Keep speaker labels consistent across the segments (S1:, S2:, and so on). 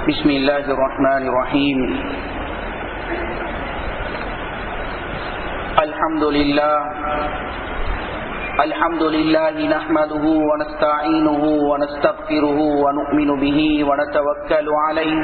S1: بسم الله الرحمن الرحيم الحمد لله الحمد لله نحمده ونستعينه ونستغفره ونؤمن به ونتوكل عليه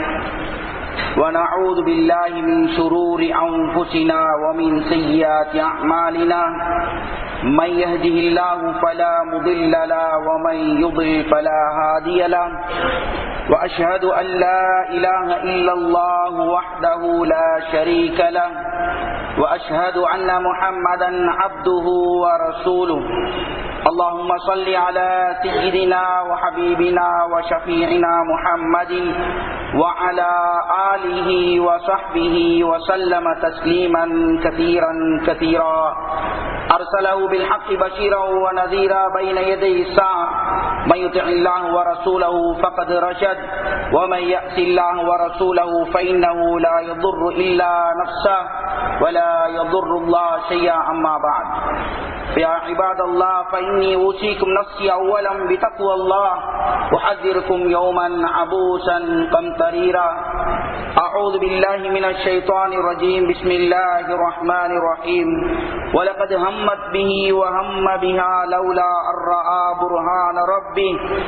S1: ونعوذ بالله من شرور أنفسنا ومن سيئات أعمالنا من يهده الله فلا مضل له ومن يضلل فلا هادي له وأشهد أن لا إله إلا الله وحده لا شريك له وأشهد أن محمدا عبده ورسوله اللهم صل على سيدنا وحبيبنا وشفيعنا محمد وعلى آله وصحبه وسلم تسليما كثيرا كثيرا أرسله بالحق بشيرا ونذيرا بين يدي الساعة من يطع الله ورسوله فقد رشد ومن يأس الله ورسوله فإنه لا يضر إلا نفسه ولا يضر الله شيئا أما بعد يا عباد الله فإني أوصيكم نفسي أولا بتقوى الله أحذركم يوما عبوسا قمطريرا أعوذ بالله من الشيطان الرجيم بسم الله الرحمن الرحيم ولقد همت به وهم بها لولا أن رأى برهان ربه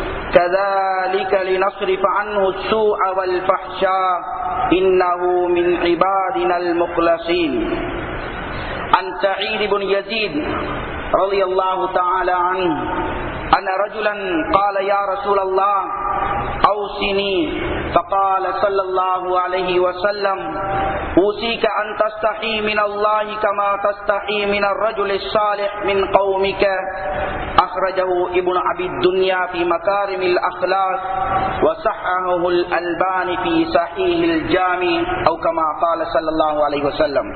S1: كذلك لنصرف عنه السوء والفحشاء إنه من عبادنا المخلصين عن سعيد بن يزيد رضي الله تعالى عنه أن رجلا قال يا رسول الله أوصني فقال صلى الله عليه وسلم أوصيك أن تستحي من الله كما تستحي من الرجل الصالح من قومك أخرجه ابن أبي الدنيا في مكارم الأخلاق وصححه الألباني في صحيح الجامع أو كما قال صلى الله عليه وسلم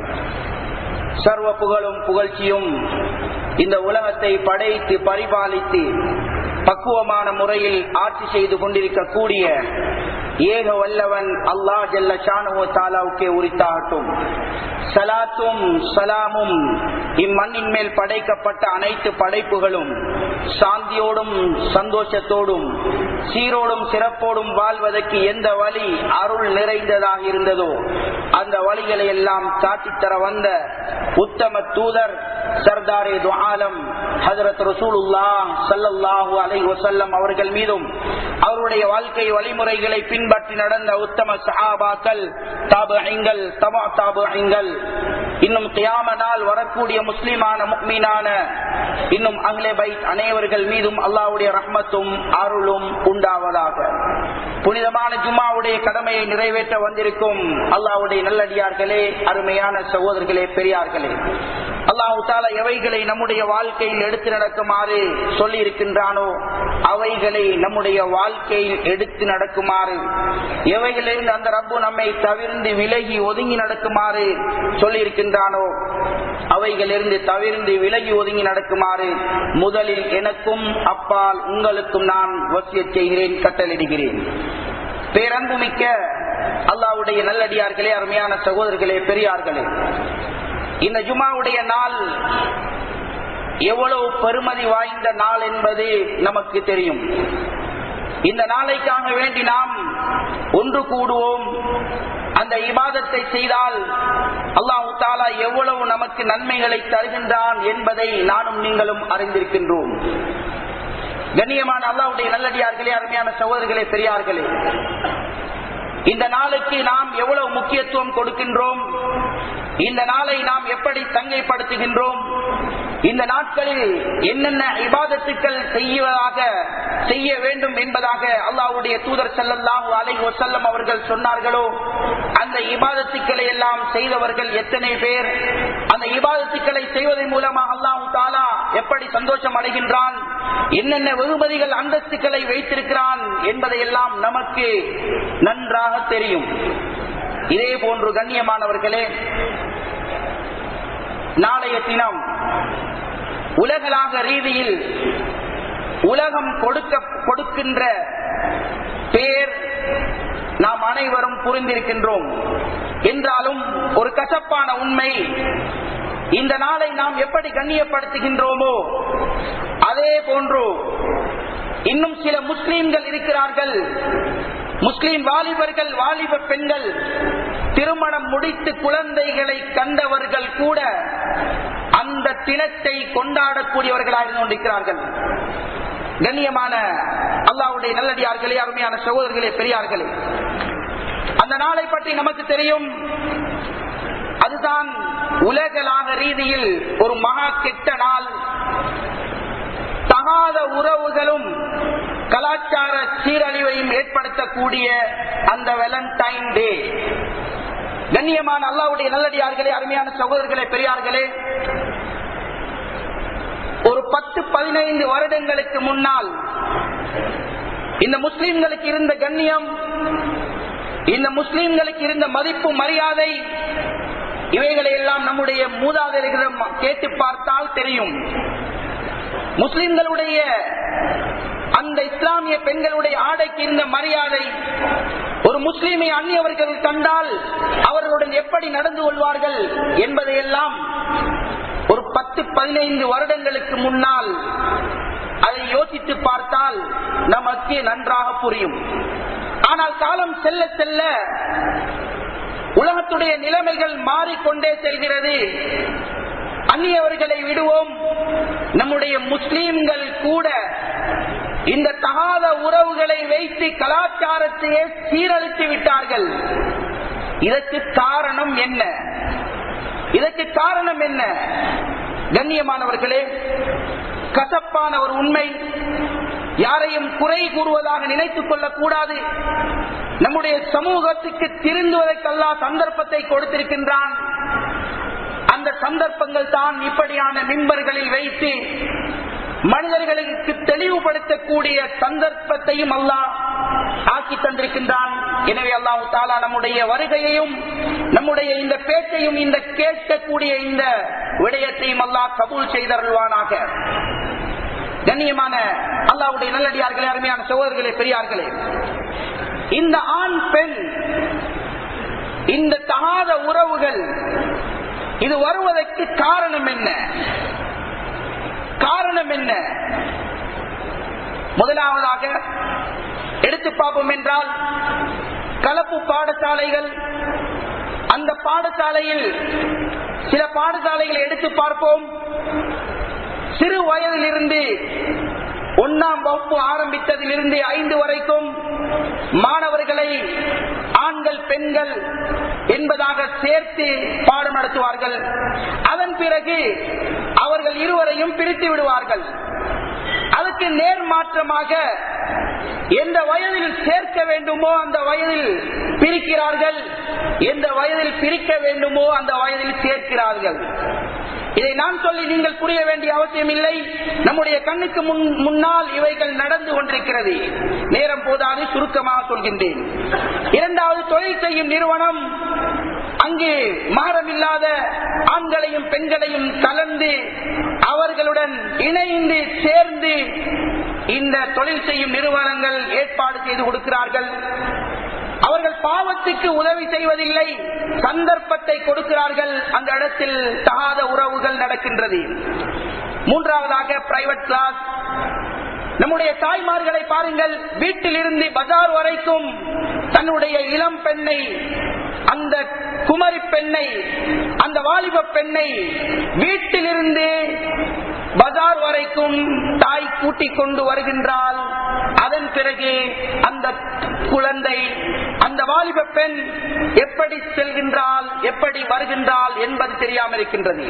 S1: சர்வ புகழும் புகழ்ச்சியும் இந்த உலகத்தை படைத்து பரிபாலித்து பக்குவமான முறையில் ஆட்சி செய்து கொண்டிருக்கக்கூடிய ஏக வல்லவன் அல்லா ஜல்ல ஷானுவோ தாலாவுக்கே உரித்தாகட்டும் சலாத்தும் சலாமும் இம்மண்ணின் மேல் படைக்கப்பட்ட அனைத்து படைப்புகளும் சாந்தியோடும் சந்தோஷத்தோடும் சீரோடும் சிறப்போடும் வாழ்வதற்கு எந்த வழி அருள் நிறைந்ததாக இருந்ததோ அந்த வழிகளை எல்லாம் காட்டித்தர வந்த உத்தம தூதர் சர்தாரே துஆலம் ஹசரத் ரசூலுல்லா சல்லல்லாஹு அலை வசல்லம் அவர்கள் மீதும் அவருடைய வாழ்க்கை வழிமுறைகளை பின்பற்றி நடந்த உத்தம சஹாபாக்கள் தாபுங்கள் தமா தாபுங்கள் இன்னும் கியாம நாள் வரக்கூடிய முஸ்லிமான முக்மீனான இன்னும் அங்லே பைத் அனைவர்கள் மீதும் அல்லாவுடைய ரஹ்மத்தும் அருளும் உண்டாவதாக புனிதமான ஜும்மாவுடைய கடமையை நிறைவேற்ற வந்திருக்கும் அல்லாவுடைய நல்லடியார்களே அருமையான சகோதரர்களே பெரியார்களே அல்லாஹு தாலா எவைகளை நம்முடைய வாழ்க்கையில் எடுத்து நடக்குமாறு சொல்லி இருக்கின்றானோ அவைகளை நம்முடைய வாழ்க்கையில் எடுத்து நடக்குமாறு எவைகளிலிருந்து அந்த ரப்பு நம்மை தவிர்ந்து விலகி ஒதுங்கி நடக்குமாறு சொல்லி இருக்கின்றானோ அவைகளிலிருந்து தவிர்ந்து விலகி ஒதுங்கி நடக்குமாறு முதலில் எனக்கும் அப்பால் உங்களுக்கும் நான் வசிய செய்கிறேன் கட்டளிடுகிறேன் பேரன்புமிக்க அல்லாவுடைய நல்லடியார்களே அருமையான சகோதரர்களே பெரியார்களே இந்த ஜுமாவுடைய நாள் எவ்வளவு பெருமதி வாய்ந்த நாள் என்பது நமக்கு தெரியும் இந்த நாளைக்காக வேண்டி நாம் ஒன்று கூடுவோம் அந்த இபாதத்தை செய்தால் அல்லாஹு தாலா எவ்வளவு நமக்கு நன்மைகளை தருகின்றான் என்பதை நானும் நீங்களும் அறிந்திருக்கின்றோம் கண்ணியமான அல்லாவுடைய நல்லடியார்களே அருமையான சகோதரர்களே பெரியார்களே இந்த நாளுக்கு நாம் எவ்வளவு முக்கியத்துவம் கொடுக்கின்றோம் இந்த நாளை நாம் எப்படி தங்கைப்படுத்துகின்றோம் இந்த நாட்களில் என்னென்ன இபாதத்துக்கள் செய்வதாக செய்ய வேண்டும் என்பதாக அல்லாவுடைய தூதர் செல்லல்லாஹு அலை வசல்லம் அவர்கள் சொன்னார்களோ அந்த இபாதத்துக்களை எல்லாம் செய்தவர்கள் எத்தனை பேர் அந்த இபாதத்துக்களை செய்வதன் மூலமாக அல்லாஹு தாலா எப்படி சந்தோஷம் அடைகின்றான் என்னென்ன வெகுமதிகள் அந்தஸ்துக்களை வைத்திருக்கிறான் என்பதையெல்லாம் நமக்கு நன்றாக தெரியும் இதே போன்று கண்ணியமானவர்களே நாளைய தினம் உலகளாக ரீதியில் உலகம் கொடுக்க கொடுக்கின்ற பேர் நாம் அனைவரும் புரிந்திருக்கின்றோம் என்றாலும் ஒரு கசப்பான உண்மை இந்த நாளை நாம் எப்படி கண்ணியப்படுத்துகின்றோமோ அதே போன்று இன்னும் சில முஸ்லீம்கள் இருக்கிறார்கள் முஸ்லிம் வாலிபர்கள் வாலிப பெண்கள் திருமணம் முடித்து குழந்தைகளை கண்டவர்கள் கூட அந்த தினத்தை கொண்டாடக்கூடியவர்களாக இருந்து கொண்டிருக்கிறார்கள் கண்ணியமான அல்லாவுடைய நல்லடியார்களே அருமையான சகோதரர்களே பெரியார்களே அந்த நாளை பற்றி நமக்கு தெரியும் அதுதான் உலகளாக ரீதியில் ஒரு மகா கெட்ட நாள் தகாத உறவுகளும் கலாச்சார சீரழிவையும் ஏற்படுத்தக்கூடிய அந்த வேலண்டைன் டே கண்ணியமான அல்லாவுடைய நல்லடியார்களே அருமையான சகோதரர்களே பெரியார்களே ஒரு பத்து பதினைந்து வருடங்களுக்கு முன்னால் இந்த முஸ்லிம்களுக்கு இருந்த கண்ணியம் இந்த முஸ்லிம்களுக்கு இருந்த மதிப்பு மரியாதை இவைகளை எல்லாம் நம்முடைய மூதாதையர்களிடம் கேட்டு பார்த்தால் தெரியும் முஸ்லிம்களுடைய அந்த இஸ்லாமிய பெண்களுடைய ஆடைக்கு இருந்த மரியாதை ஒரு முஸ்லீமை அந்நியவர்கள் கண்டால் அவர்களுடன் எப்படி நடந்து கொள்வார்கள் என்பதையெல்லாம் ஒரு பத்து பதினைந்து வருடங்களுக்கு முன்னால் அதை யோசித்து பார்த்தால் நமக்கு நன்றாக புரியும் ஆனால் காலம் செல்ல செல்ல உலகத்துடைய நிலைமைகள் மாறிக்கொண்டே செல்கிறது அந்நியவர்களை விடுவோம் நம்முடைய முஸ்லீம்கள் கூட இந்த தகாத உறவுகளை வைத்து கலாச்சாரத்தையே சீரழித்து விட்டார்கள் இதற்கு காரணம் என்ன இதற்கு காரணம் என்ன கண்ணியமானவர்களே கசப்பான ஒரு உண்மை யாரையும் குறை கூறுவதாக நினைத்துக் கொள்ளக் கூடாது நம்முடைய சமூகத்துக்கு திருந்துவதற்கல்லா சந்தர்ப்பத்தை கொடுத்திருக்கின்றான் அந்த சந்தர்ப்பங்கள் தான் இப்படியான மின்பர்களில் வைத்து மனிதர்களுக்கு தெளிவுபடுத்தக்கூடிய சந்தர்ப்பத்தையும் அல்லாஹ் ஆக்கி தந்திருக்கின்றான் எனவே அல்லாஹு தாலா நம்முடைய வருகையையும் நம்முடைய இந்த பேச்சையும் இந்த கேட்கக்கூடிய இந்த விடயத்தையும் அல்லாஹ் கபூல் செய்தருள்வானாக கண்ணியமான அல்லாவுடைய நல்லடியார்களே அருமையான சகோதரர்களே பெரியார்களே இந்த ஆண் பெண் இந்த தகாத உறவுகள் இது வருவதற்கு காரணம் என்ன காரணம் என்ன முதலாவதாக எடுத்து பார்ப்போம் என்றால் கலப்பு பாடசாலைகள் அந்த பாடசாலையில் சில பாடசாலைகளை எடுத்து பார்ப்போம் சிறு வயதிலிருந்து ஒன்னாம் வகுப்பு ஆரம்பித்ததிலிருந்து ஐந்து வரைக்கும் மாணவர்களை ஆண்கள் பெண்கள் என்பதாக சேர்த்து பாடம் நடத்துவார்கள் அதன் பிறகு அவர்கள் இருவரையும் பிரித்து விடுவார்கள் அதுக்கு நேர்மாற்றமாக எந்த வயதில் சேர்க்க வேண்டுமோ அந்த வயதில் பிரிக்கிறார்கள் எந்த வயதில் பிரிக்க வேண்டுமோ அந்த வயதில் சேர்க்கிறார்கள் இதை நான் சொல்லி நீங்கள் புரிய வேண்டிய அவசியம் இல்லை நம்முடைய கண்ணுக்கு முன் முன்னால் இவைகள் நடந்து கொண்டிருக்கிறது நேரம் போதாது சுருக்கமாக சொல்கின்றேன் இரண்டாவது தொழில் செய்யும் நிறுவனம் அங்கு மாறமில்லாத ஆண்களையும் பெண்களையும் கலந்து அவர்களுடன் இணைந்து சேர்ந்து இந்த தொழில் செய்யும் நிறுவனங்கள் ஏற்பாடு செய்து கொடுக்கிறார்கள் அவர்கள் பாவத்துக்கு உதவி செய்வதில்லை சந்தர்ப்பத்தை கொடுக்கிறார்கள் அந்த இடத்தில் தகாத உறவுகள் நடக்கின்றது மூன்றாவதாக பிரைவேட் கிளாஸ் நம்முடைய தாய்மார்களை பாருங்கள் வீட்டில் இருந்து பஜார் வரைக்கும் தன்னுடைய இளம் பெண்ணை அந்த குமரி பெண்ணை அந்த வாலிப பெண்ணை வீட்டிலிருந்து பஜார் வரைக்கும் தாய் கூட்டிக் கொண்டு வருகின்றால் அதன் பிறகு அந்த குழந்தை அந்த வாலிப பெண் எப்படி செல்கின்றால் எப்படி வருகின்றால் என்பது தெரியாமல் இருக்கின்றது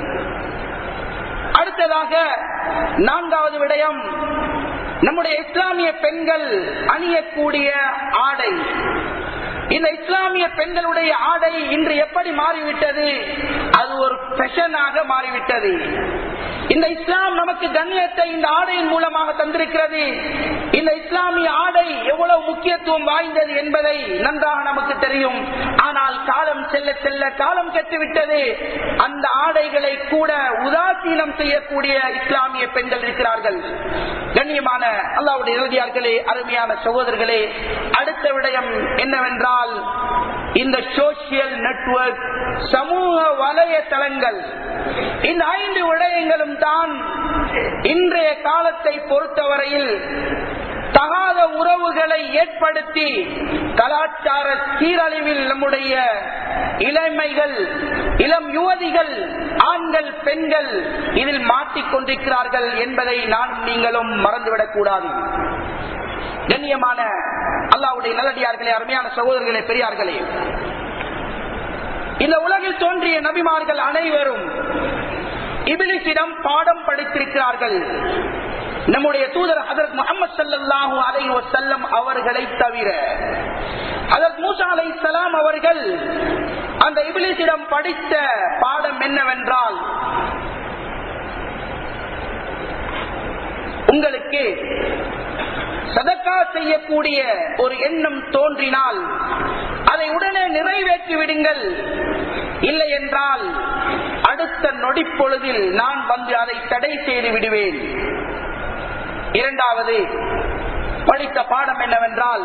S1: அடுத்ததாக நான்காவது விடயம் நம்முடைய இஸ்லாமிய பெண்கள் அணியக்கூடிய ஆடை இந்த இஸ்லாமிய பெண்களுடைய ஆடை இன்று எப்படி மாறிவிட்டது அது ஒரு பெஷனாக மாறிவிட்டது இந்த இஸ்லாம் நமக்கு கண்ணியத்தை இந்த ஆடையின் மூலமாக தந்திருக்கிறது இந்த இஸ்லாமிய ஆடை எவ்வளவு முக்கியத்துவம் வாய்ந்தது என்பதை நன்றாக நமக்கு தெரியும் ஆனால் காலம் செல்ல செல்ல காலம் கெட்டுவிட்டது அந்த ஆடைகளை கூட உதாசீனம் செய்யக்கூடிய இஸ்லாமிய பெண்கள் இருக்கிறார்கள் கண்ணியமான அல்லாவுடைய இறுதியார்களே அருமையான சகோதரர்களே அடுத்த விடயம் என்னவென்றால் இந்த சோசியல் நெட்வொர்க் சமூக வலையதளங்கள் இந்த ஐந்து விடயங்களும் தான் இன்றைய காலத்தை பொறுத்தவரையில் தகாத உறவுகளை ஏற்படுத்தி கலாச்சார சீரழிவில் நம்முடைய இளமைகள் இளம் யுவதிகள் ஆண்கள் பெண்கள் இதில் மாட்டிக்கொண்டிருக்கிறார்கள் என்பதை நானும் நீங்களும் மறந்துவிடக் கூடாது கண்ணியமான அல்லாவுடைய நல்லடியார்களே அருமையான சகோதரர்களே பெரியார்களே இந்த உலகில் தோன்றிய நபிமார்கள் அனைவரும் இபிலிசிடம் பாடம் படித்திருக்கிறார்கள் நம்முடைய தூதர் ஹதரத் முகமது சல்லாஹூ அலை வசல்லம் அவர்களை தவிர ஹதரத் மூசா அலை சலாம் அவர்கள் அந்த இபிலிசிடம் படித்த பாடம் என்னவென்றால் உங்களுக்கு சதக்கா செய்யக்கூடிய ஒரு எண்ணம் தோன்றினால் அதை உடனே நிறைவேற்றி விடுங்கள் இல்லை என்றால் அடுத்த நொடிப்பொழுதில் நான் வந்து அதை தடை செய்து விடுவேன் இரண்டாவது படித்த பாடம் என்னவென்றால்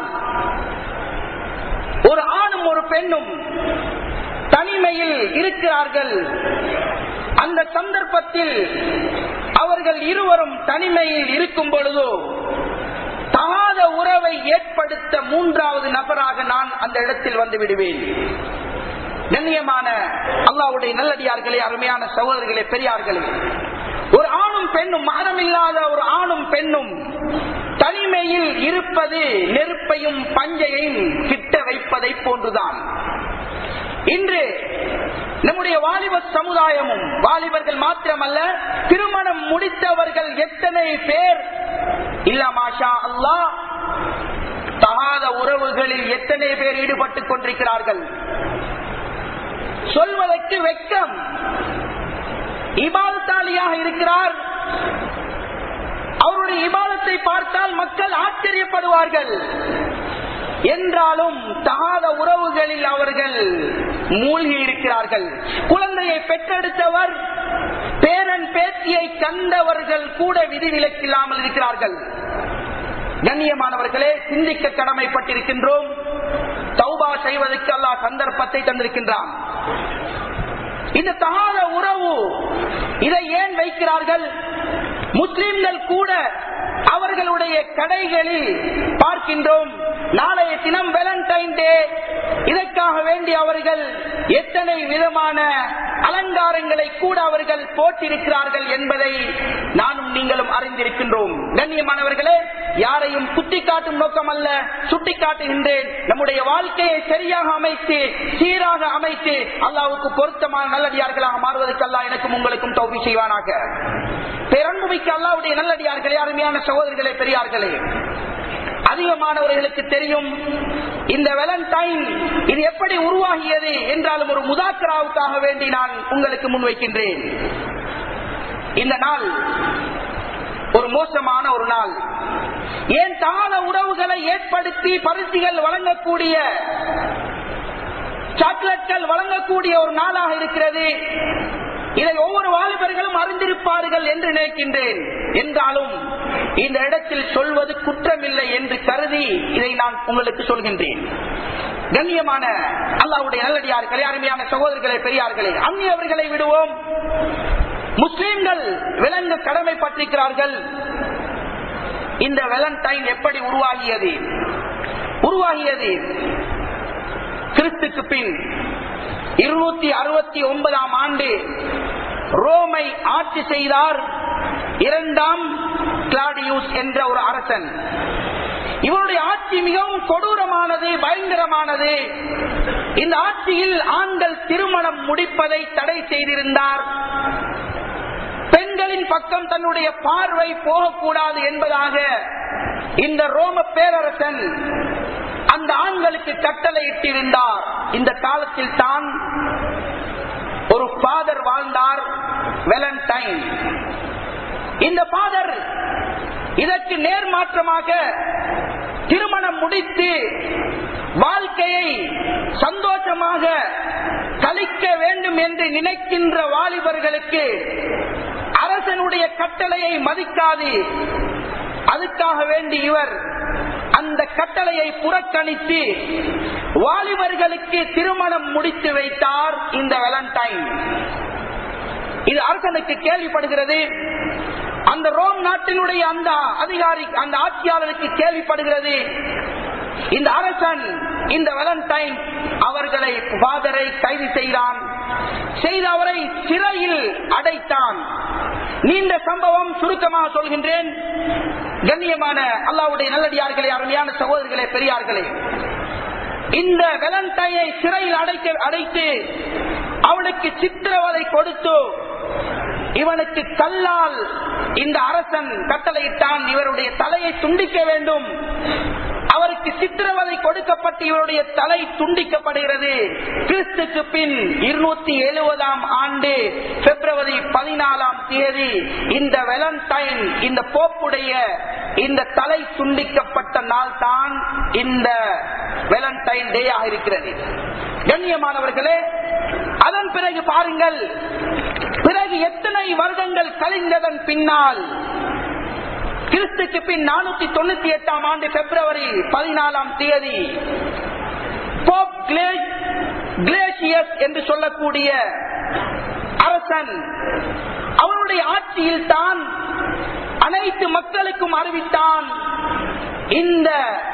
S1: ஒரு ஆணும் ஒரு பெண்ணும் தனிமையில் இருக்கிறார்கள் அந்த சந்தர்ப்பத்தில் அவர்கள் இருவரும் தனிமையில் இருக்கும் பொழுதோ தகாத உறவை ஏற்படுத்த மூன்றாவது நபராக நான் அந்த இடத்தில் வந்து விடுவேன் கண்ணியமான அல்லாவுடைய நல்லடியார்களே அருமையான சகோதரர்களே பெரியார்களே ஒரு ஆணும் பெண்ணும் மகனமில்லாத ஒரு ஆணும் பெண்ணும் தனிமையில் இருப்பது நெருப்பையும் பஞ்சையும் கிட்ட வைப்பதை போன்றுதான் இன்று நம்முடைய வாலிப சமுதாயமும் வாலிபர்கள் மாத்திரமல்ல திருமணம் முடித்தவர்கள் எத்தனை பேர் இல்ல மாஷா அல்லா தகாத உறவுகளில் எத்தனை பேர் ஈடுபட்டுக் கொண்டிருக்கிறார்கள் சொல்வதற்கு வெக்கம் இபாதத்தாலியாக இருக்கிறார் அவருடைய இபாதத்தை பார்த்தால் மக்கள் ஆச்சரியப்படுவார்கள் என்றாலும் தகாத உறவுகளில் அவர்கள் மூழ்கி இருக்கிறார்கள் குழந்தையை பெற்றெடுத்தவர் பேரன் பேத்தியை கண்டவர்கள் கூட விதிவிலக்கில்லாமல் இருக்கிறார்கள் கண்ணியமானவர்களே சிந்திக்க கடமைப்பட்டிருக்கின்றோம் தௌபா செய்வதற்கு அல்லாஹ் சந்தர்ப்பத்தை தந்திருக்கின்றான் இந்த தகாத உறவு இதை ஏன் வைக்கிறார்கள் முஸ்லிம்கள் கூட அவர்களுடைய கடைகளில் பார்க்கின்றோம் நாளைய தினம் வேலண்டைன் டே இதற்காக வேண்டி அவர்கள் எத்தனை விதமான அலங்காரங்களை கூட அவர்கள் போட்டிருக்கிறார்கள் என்பதை நானும் நீங்களும் அறிந்திருக்கின்றோம் கண்ணியமானவர்களே யாரையும் குத்தி காட்டும் நோக்கம் அல்ல சுட்டி காட்டுகின்றேன் நம்முடைய வாழ்க்கையை சரியாக அமைத்து சீராக அமைத்து அல்லாவுக்கு பொருத்தமான நல்லடியார்களாக மாறுவதற்கு அல்லா எனக்கும் உங்களுக்கும் தௌபி செய்வானாக பேரன்புமிக்க அல்லாவுடைய நல்லடியார்களே அருமையான சகோதரிகளே பெரியார்களே அதிகமானவர்களுக்கு தெரியும் இந்த வேலண்டைன் இது எப்படி உருவாகியது என்றாலும் ஒரு முதாக்கராவுக்காக வேண்டி நான் உங்களுக்கு முன்வைக்கின்றேன் இந்த நாள் ஒரு மோசமான ஒரு நாள் ஏன் தான உறவுகளை ஏற்படுத்தி பரிசுகள் வழங்கக்கூடிய சாக்லேட்கள் வழங்கக்கூடிய ஒரு நாளாக இருக்கிறது இதை ஒவ்வொரு வாலிபர்களும் அறிந்திருப்பார்கள் என்று நினைக்கின்றேன் என்றாலும் இந்த இடத்தில் சொல்வது குற்றமில்லை என்று கருதி இதை நான் உங்களுக்கு சொல்கின்றேன் கண்ணியமான அல்லாவுடைய நல்லடியார்களே அருமையான சகோதரர்களே பெரியார்களே அந்நியவர்களை விடுவோம் முஸ்லிம்கள் விளங்க கடமைப்பட்டிருக்கிறார்கள் இந்த வேலண்டைன் எப்படி உருவாகியது உருவாகியது கிறிஸ்துக்கு பின் இருநூத்தி அறுபத்தி ஒன்பதாம் ஆண்டு ரோமை ஆட்சி செய்தார் இரண்டாம் கிளாடியூஸ் என்ற ஒரு அரசன் இவருடைய ஆட்சி மிகவும் கொடூரமானது பயங்கரமானது இந்த ஆட்சியில் ஆண்கள் திருமணம் முடிப்பதை தடை செய்திருந்தார் பெண்களின் பக்கம் தன்னுடைய பார்வை போகக்கூடாது என்பதாக இந்த ரோம பேரரசன் அந்த ஆண்களுக்கு கட்டளை இட்டிருந்தார் இந்த காலத்தில் தான் ஒரு ஃபாதர் வாழ்ந்தார் வெலண்டைன் இந்த ஃபாதர் இதற்கு நேர்மாற்றமாக திருமணம் முடித்து வாழ்க்கையை சந்தோஷமாக கழிக்க வேண்டும் என்று நினைக்கின்ற வாலிபர்களுக்கு அரசனுடைய கட்டளையை மதிக்காது அதுக்காக வேண்டி இவர் அந்த கட்டளையை புறக்கணித்து வாலிபர்களுக்கு திருமணம் முடித்து வைத்தார் இந்த வேலண்டைன் இது அரசனுக்கு கேள்விப்படுகிறது அந்த ரோம் நாட்டினுடைய அந்த அதிகாரி அந்த ஆட்சியாளருக்கு கேள்விப்படுகிறது இந்த அரசன் இந்த வேலண்டைன் அவர்களை ஃபாதரை கைது செய்தான் செய்து அவரை சிறையில் அடைத்தான் நீண்ட சம்பவம் சுருக்கமாக சொல்கின்றேன் கண்ணியமான அல்லாவுடைய நல்லடியார்களே அருமையான சகோதரர்களே பெரியார்களே இந்த வேலண்டைனை சிறையில் அடைக்க அடைத்து அவனுக்கு சித்திரவதை கொடுத்து இவனுக்கு கல்லால் இந்த அரசன் கட்டளையிட்டான் இவருடைய தலையை துண்டிக்க வேண்டும் அவருக்கு சித்திரவதை கொடுக்கப்பட்டு இவருடைய தலை துண்டிக்கப்படுகிறது கிறிஸ்துக்கு பின் இருநூத்தி எழுபதாம் ஆண்டு பிப்ரவரி பதினாலாம் தேதி இந்த வெலண்டைன் இந்த போப்புடைய இந்த தலை துண்டிக்கப்பட்ட நாள் தான் இந்த வெலண்டைன் டே ஆக இருக்கிறது கண்ணியமானவர்களே அதன் பிறகு பாருங்கள் பிறகு எத்தனை வருடங்கள் கழிந்ததன் பின்னால் கிறிஸ்துக்கு பின் நானூத்தி தொண்ணூத்தி எட்டாம் ஆண்டு பிப்ரவரி பதினாலாம் தேதி போப் கிளேசியஸ் என்று சொல்லக்கூடிய அரசன் அவனுடைய ஆட்சியில் தான் அனைத்து மக்களுக்கும் அறிவித்தான் இந்த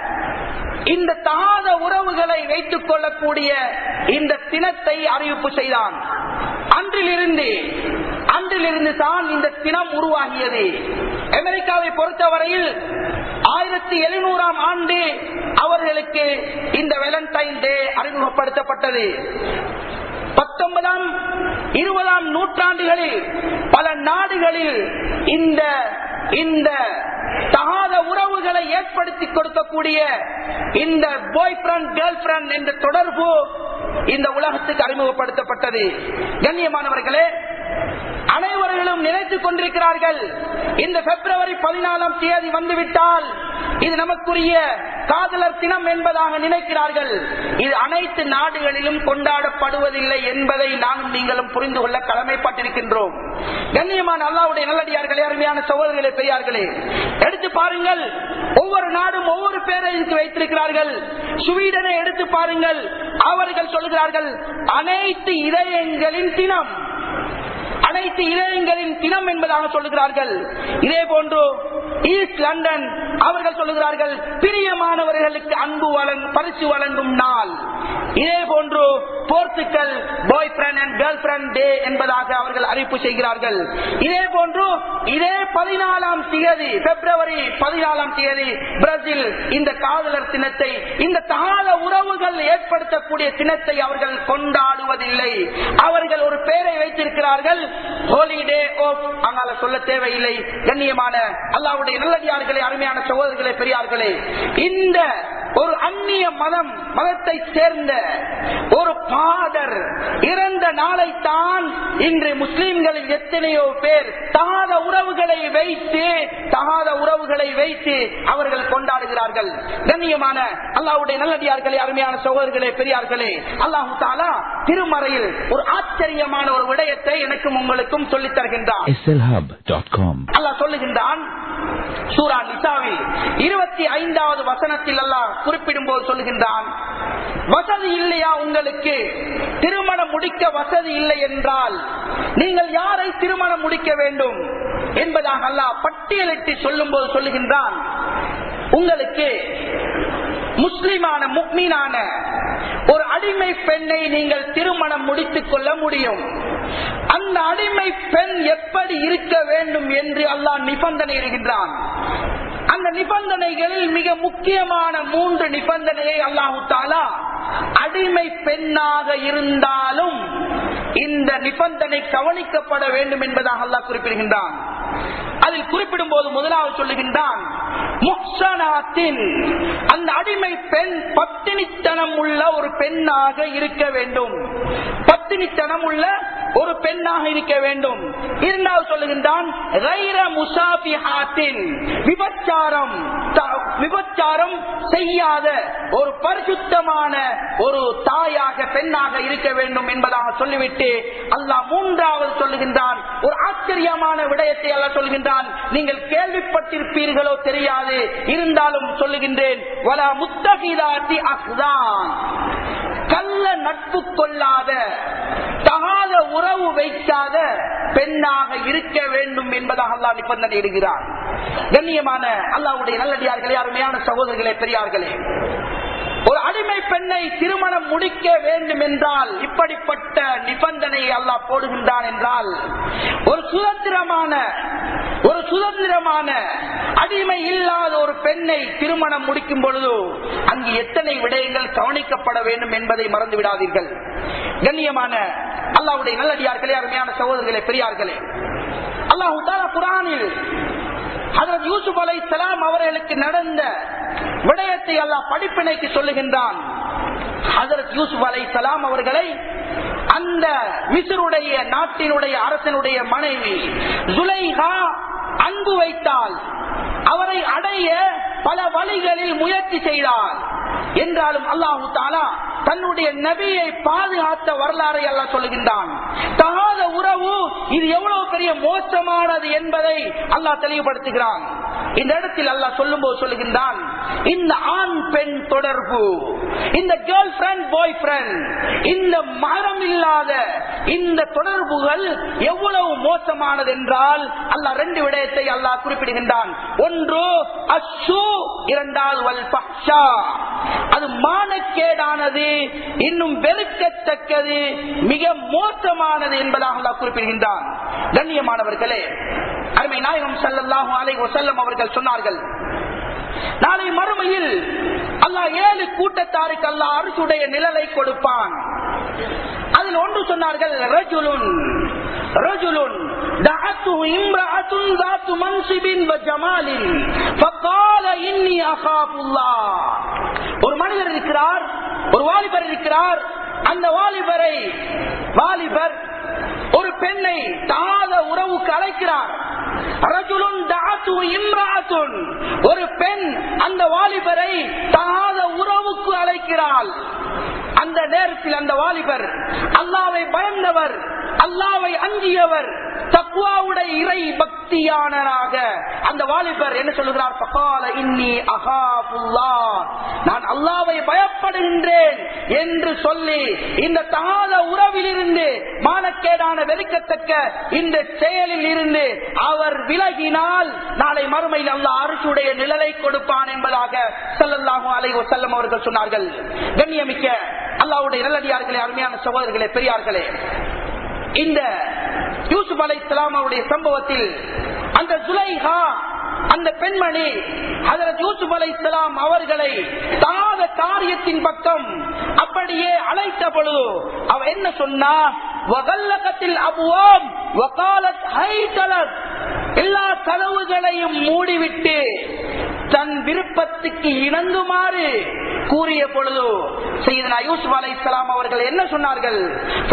S1: இந்த தகாத உறவுகளை வைத்துக் கொள்ளக்கூடிய இந்த தினத்தை அறிவிப்பு செய்தான் அன்றிலிருந்து அன்றிலிருந்து தான் இந்த தினம் உருவாகியது அமெரிக்காவை பொறுத்தவரையில் ஆயிரத்தி எழுநூறாம் ஆண்டு அவர்களுக்கு இந்த வேலண்டைன் டே அறிமுகப்படுத்தப்பட்டது பத்தொன்பதாம் இருபதாம் நூற்றாண்டுகளில் பல நாடுகளில் இந்த இந்த தகாத உறவுகளை ஏற்படுத்தி கொடுக்கக்கூடிய இந்த பாய் ஃப்ரெண்ட் கேர்ள் ஃபிரண்ட் என்ற தொடர்பு இந்த உலகத்துக்கு அறிமுகப்படுத்தப்பட்டது கண்ணியமானவர்களே அனைவர்களும் நினைத்துக் கொண்டிருக்கிறார்கள் இந்த பிப்ரவரி பதினாலாம் தேதி வந்துவிட்டால் இது நமக்குரிய காதலர் தினம் என்பதாக நினைக்கிறார்கள் இது அனைத்து நாடுகளிலும் கொண்டாடப்படுவதில்லை என்பதை நானும் நீங்களும் புரிந்து கொள்ள கடமைப்பட்டிருக்கின்றோம் கண்ணியமான அல்லாவுடைய நல்லடியார்களே அருமையான சகோதரர்களே பெரியார்களே எடுத்து பாருங்கள் ஒவ்வொரு நாடும் ஒவ்வொரு பேரை வைத்திருக்கிறார்கள் ஸ்வீடனை எடுத்து பாருங்கள் அவர்கள் சொல்லுகிறார்கள் அனைத்து இதயங்களின் தினம் அனைத்து இதயங்களின் தினம் என்பதாக சொல்லுகிறார்கள் இதே போன்று ஈஸ்ட் லண்டன் அவர்கள் சொல்லுகிறார்கள் பிரியமானவர்களுக்கு அன்பு வழங்கும் பரிசு வழங்கும் நாள் இதே போன்று Portugal boyfriend and girlfriend day என்பதாக அவர்கள் அறிவிப்பு செய்கிறார்கள் இதே போன்று இதே பதினாலாம் தேதி பிப்ரவரி பதினாலாம் தேதி பிரேசில் இந்த காதலர் தினத்தை இந்த தகாத உறவுகள் ஏற்படுத்தக்கூடிய தினத்தை அவர்கள் கொண்டாடுவதில்லை அவர்கள் ஒரு பெயரை வைத்திருக்கிறார்கள் ஹோலிடே ஆஃப் அங்கால சொல்ல தேவையில்லை கண்ணியமான அல்லாவுடைய நல்லடியார்களே அருமையான சகோதரர்களே பெரியார்களே இந்த ஒரு அந்நிய மதம் மதத்தை சேர்ந்த ஒரு பாதர் இறந்த நாளைத்தான் இன்று முஸ்லிம்களில் எத்தனையோ பேர் தகாத உறவுகளை வைத்து தகாத உறவுகளை வைத்து அவர்கள் கொண்டாடுகிறார்கள் கண்ணியமான அல்லாவுடைய நல்லடியார்களே அருமையான சகோதரர்களே பெரியார்களே அல்லாஹு தாலா திருமறையில் ஒரு ஆச்சரியமான ஒரு விடயத்தை எனக்கும் உங்களுக்கும் சொல்லித் தருகின்றான்
S2: slhub.com
S1: அல்லாஹ் சொல்லுகின்றான் சூரா நிசாவில் இருபத்தி ஐந்தாவது வசனத்தில் அல்லாஹ் குறிப்பிடும் போது சொல்லுகின்றான் வசதி இல்லையா உங்களுக்கு திருமணம் முடிக்க வசதி இல்லை என்றால் நீங்கள் யாரை திருமணம் முடிக்க வேண்டும் என்பதாக அல்லாஹ் பட்டியலிட்டு சொல்லும் போது சொல்லுகின்றான் உங்களுக்கு முஸ்லிமான முக்மீனான ஒரு அடிமை பெண்ணை நீங்கள் திருமணம் முடித்துக் கொள்ள முடியும் அந்த அடிமை பெண் எப்படி இருக்க வேண்டும் என்று அல்லாஹ் நிபந்தனை இருக்கின்றான் அந்த நிபந்தனைகளில் மிக முக்கியமான மூன்று நிபந்தனையை அல்லாஹு தாலா அடிமை பெண்ணாக இருந்தாலும் இந்த நிபந்தனை கவனிக்கப்பட வேண்டும் என்பதாக அல்லாஹ் குறிப்பிடுகின்றான் அதில் குறிப்பிடும் போது முதலாவது சொல்லுகின்றான் முக்சனாத்தின் அந்த அடிமை பெண் பத்தினித்தனம் உள்ள ஒரு பெண்ணாக இருக்க வேண்டும் பத்தினித்தனம் உள்ள ஒரு பெண்ணாக இருக்க வேண்டும் இரண்டாவது சொல்லுகின்றான் கைர முசாபிஹாத்தின் விபச்சாரம் த- விபச்சாரம் செய்யாத ஒரு பரிசுத்தமான ஒரு தாயாக பெண்ணாக இருக்க வேண்டும் என்பதாக சொல்லிவிட்டு அல்லாஹ் மூன்றாவது சொல்லுகின்றான் ஒரு ஆச்சரியமான விடயத்தை அல்லாஹ் சொல்கின்றான் நீங்கள் கேள்விப்பட்டிருப்பீர்களோ தெரியாது இருந்தாலும் சொல்லுகின்றேன் வலா முத்தகிதாத்தி அஹ்தான் கள்ள நட்பு கொள்ளாத தகாத உறவு வைக்காத பெண்ணாக இருக்க வேண்டும் என்பதாக அல்லாஹ் நிபந்தனை இடுகிறார் கண்ணியமான அல்லாவுடைய நல்லடியார்களே அருமையான சகோதரர்களே பெரியார்களே ஒரு அடிமை பெண்ணை திருமணம் முடிக்க வேண்டும் என்றால் இப்படிப்பட்ட நிபந்தனையை அல்லாஹ் போடுகின்றான் என்றால் ஒரு சுதந்திரமான ஒரு சுதந்திரமான அடிமை இல்லாத ஒரு பெண்ணை திருமணம் முடிக்கும் பொழுது அங்கு எத்தனை விடயங்கள் கவனிக்கப்பட வேண்டும் என்பதை மறந்து விடாதீர்கள் கண்ணியமான அல்லாவுடைய நல்லடியார்களே அருமையான சகோதரர்களே பெரியார்களே அல்லாஹு தாலா குரானில் ஹதரத் யூசுப் அலை சலாம் அவர்களுக்கு நடந்த விடயத்தை அல்லாஹ் படிப்பினைக்கு சொல்லுகின்றான் ஹதரத் யூசுப் அலை சலாம் அவர்களை அந்த மிசருடைய நாட்டினுடைய அரசனுடைய மனைவி ஜுலைஹா அன்பு வைத்தால் அவரை அடைய பல வழிகளில் முயற்சி செய்தார் என்றாலும் அல்லாஹு தாலா தன்னுடைய நபியை பாதுகாத்த வரலாறை எல்லாம் சொல்லுகின்றான் தகாத உறவு இது எவ்வளவு பெரிய மோசமானது என்பதை அல்லாஹ் தெளிவுபடுத்துகிறான் இந்த இடத்தில் அல்லாஹ் சொல்லும் போது சொல்லுகின்றான் இந்த ஆண் பெண் தொடர்பு இந்த கேர்ள் ஃபிரண்ட் பாய் ஃபிரண்ட் இந்த மரம் இல்லாத இந்த தொடர்புகள் எவ்வளவு மோசமானது என்றால் அல்லாஹ் ரெண்டு விடயத்தை அல்லாஹ் குறிப்பிடுகின்றான் ஒன்று அஷு இரண்டாவது வல் பஹ்ஷா அது மானக்கேடானது இன்னும் வெறுக்கத்தக்கது மிக மோசமானது என்பதாக அல்லாஹ் குறிப்பிடுகின்றான் கண்ணியமானவர்களே அருமை நாயகம் சல்லல்லாஹு அலைஹி வஸல்லம் அவர்கள் சொன்னார்கள் நாளை மறுமையில் அல்லாஹ் ஏழு கூட்டத்தாருக்கு அல்லாஹ் அரசுடைய நிழலை கொடுப்பான் அதில் ஒன்று சொன்னார்கள் ரஜுலுன் ரஜுலுன் دعته امرأة ذات منصب وجمال فقال إني أخاف الله ஒரு மனிதர் இருக்கிறார் ஒரு வாலிபர் இருக்கிறார் அந்த வாலிபரை வாலிபர் ஒரு பெண்ணை தாத உறவுக்கு அழைக்கிறார் ரஜுலுன் தஅத்து இம்ராத்துன் ஒரு பெண் அந்த வாலிபரை தாத உறவுக்கு அழைக்கிறாள் அந்த நேரத்தில் அந்த வாலிபர் அல்லாவை பயந்தவர் அல்லாவை அஞ்சியவர் தக்குவாவுடைய இறை பக்தியானராக அந்த வாலிபர் என்ன சொல்லுகிறார் பகால இன்னி அகாபுல்லா நான் அல்லாவை பயப்படுகின்றேன் என்று சொல்லி இந்த தகாத உறவிலிருந்து மானக்கேடான வெறுக்கத்தக்க இந்த செயலில் இருந்து அவர் விலகினால் நாளை மறுமையில் அல்ல அரசுடைய நிழலை கொடுப்பான் என்பதாக செல்லல்லாகும் அலைவோ செல்லம் அவர்கள் சொன்னார்கள் கண்ணியமிக்க அல்லாவுடைய நல்லடியார்களே அருமையான சகோதரர்களே பெரியார்களே இந்த யூசுப் அலை அவருடைய சம்பவத்தில் அந்த சுலைஹா அந்த பெண்மணி ஹதரத் யூசுப் அலை அவர்களை தாத காரியத்தின் பக்கம் அப்படியே அழைத்த பொழுது அவ என்ன சொன்னா வகல்லகத்தில் அபுவோம் வகாலத் ஹைதலத் எல்லா கதவுகளையும் மூடிவிட்டு தன் விருப்பத்துக்கு இணங்குமாறு கூறிய பொழுது செய்தனா யூசுப் அலை அவர்கள் என்ன சொன்னார்கள்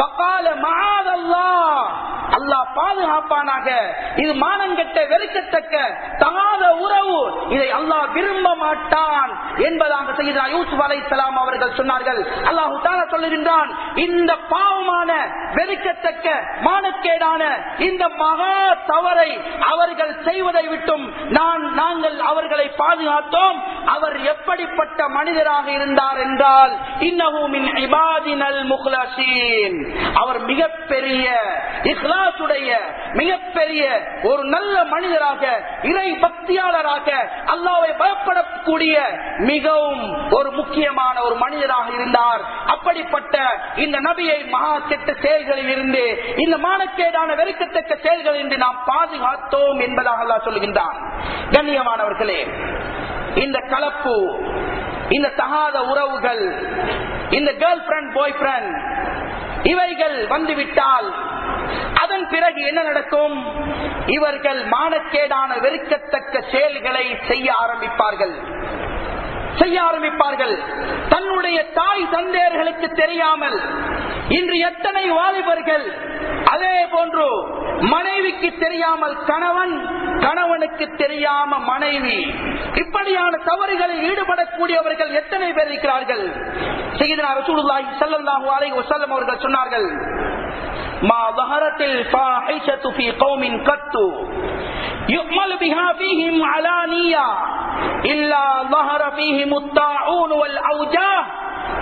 S1: அல்லாஹ் பாதுகாப்பானாக இது மானங்கெட்ட வெறுக்கத்தக்க தகாத உறவு இதை அல்லாஹ் விரும்ப மாட்டான் என்பதாக செய்தனா யூசுப் அலை அவர்கள் சொன்னார்கள் அல்லாஹு தாலா சொல்லுகின்றான் இந்த பாவமான வெறுக்கத்தக்க மானக்கேடான இந்த மகா தவறை அவர்கள் செய்வதை விட்டும் நான் நாங்கள் அவர்களை பாதுகாத்தோம் அவர் எப்படிப்பட்ட மனிதராக இருந்தார் என்றால் இன்னமும் இபாதினல் முக்லசீன் அவர் மிகப்பெரிய இஸ்லாத்துடைய மிகப்பெரிய ஒரு நல்ல மனிதராக இறை பக்தியாளராக அல்லாவை பயப்படக்கூடிய மிகவும் ஒரு முக்கியமான ஒரு மனிதராக இருந்தார் அப்படிப்பட்ட இந்த நபியை மகா கெட்ட செயல்களில் இருந்து இந்த மானக்கேடான வெறுக்கத்தக்க செயல்கள் என்று நாம் பாதுகாத்தோம் என்பதாக அல்லாஹ் சொல்லுகின்றான் கண்ணியமானவர்களே இந்த கலப்பு இந்த தகாத உறவுகள் இந்த கேர்ள் ஃபிரண்ட் பாய் ஃபிரண்ட் இவைகள் வந்துவிட்டால் அதன் பிறகு என்ன நடக்கும் இவர்கள் மானக்கேடான வெறுக்கத்தக்க செயல்களை செய்ய ஆரம்பிப்பார்கள் செய்ய ஆரம்பிப்பார்கள் தன்னுடைய தாய் தந்தையர்களுக்கு தெரியாமல் இன்று எத்தனை வாலிபர்கள் அதே போன்று மனைவிக்கு தெரியாமல் கணவன் கணவனுக்கு தெரியாம மனைவி இப்படியான தவறுகளில் ஈடுபடக்கூடியவர்கள் எத்தனை பேர் இருக்கிறார்கள் செய்தனா ரசூலுல்லாஹி ஸல்லல்லாஹு அலைஹி வஸல்லம் அவர்கள் சொன்னார்கள் ما ظهرت الفاحشة في قوم قط يؤمل بها فيهم علانية إلا ظهر فيهم الطاعون والأوجاع التي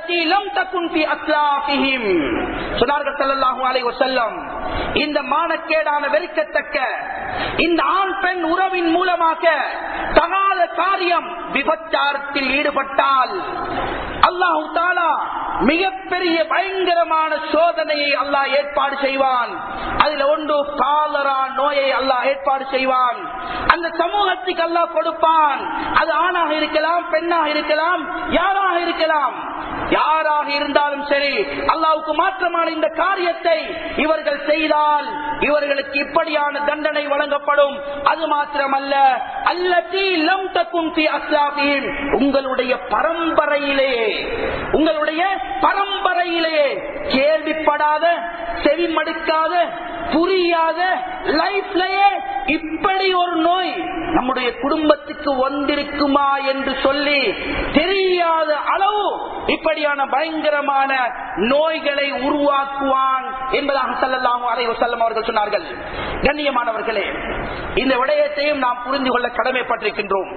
S1: அல்லதி லம் தகுன் ஃபி அஸ்லாஃபிஹிம் சொன்னார்கள் ஸல்லல்லாஹு அலைஹி வஸல்லம் இந்த மானக்கேடான வெறுக்கத்தக்க இந்த ஆண் பெண் உறவின் மூலமாக தகாத காரியம் விபச்சாரத்தில் ஈடுபட்டால் அல்லாஹு தாலா மிகப்பெரிய பயங்கரமான சோதனையை அல்லாஹ் ஏற்பாடு செய்வான் அதுல ஒன்று காலரா நோயை அல்லாஹ் ஏற்பாடு செய்வான் அந்த சமூகத்துக்கு அல்லாஹ் கொடுப்பான் அது ஆணாக இருக்கலாம் பெண்ணாக இருக்கலாம் யாராக இருக்கலாம் யாராக இருந்தாலும் சரி அல்லாவுக்கு மாற்றமான இந்த காரியத்தை இவர்கள் செய்தால் இவர்களுக்கு இப்படியான தண்டனை வழங்கப்படும் அது மாத்திரமல்ல அல்லத்தி லம் தக்கும் ஃபி அஸ்லாபிஹிம் உங்களுடைய பரம்பரையிலே உங்களுடைய பரம்பரையிலே கேள்விப்படாத செவிமடுக்காத புரியாத லைஃப்லயே இப்படி ஒரு நோய் நம்முடைய குடும்பத்துக்கு வந்திருக்குமா என்று சொல்லி தெரியாத அளவு இப்படியான பயங்கரமான நோய்களை உருவாக்குவான் என்பதாக சல்லல்லாஹு அலைஹி வஸல்லம் அவர்கள் சொன்னார்கள் கண்ணியமானவர்களே இந்த விடயத்தையும் நாம் புரிந்து கொள்ள கடமைப்பட்டிருக்கின்றோம்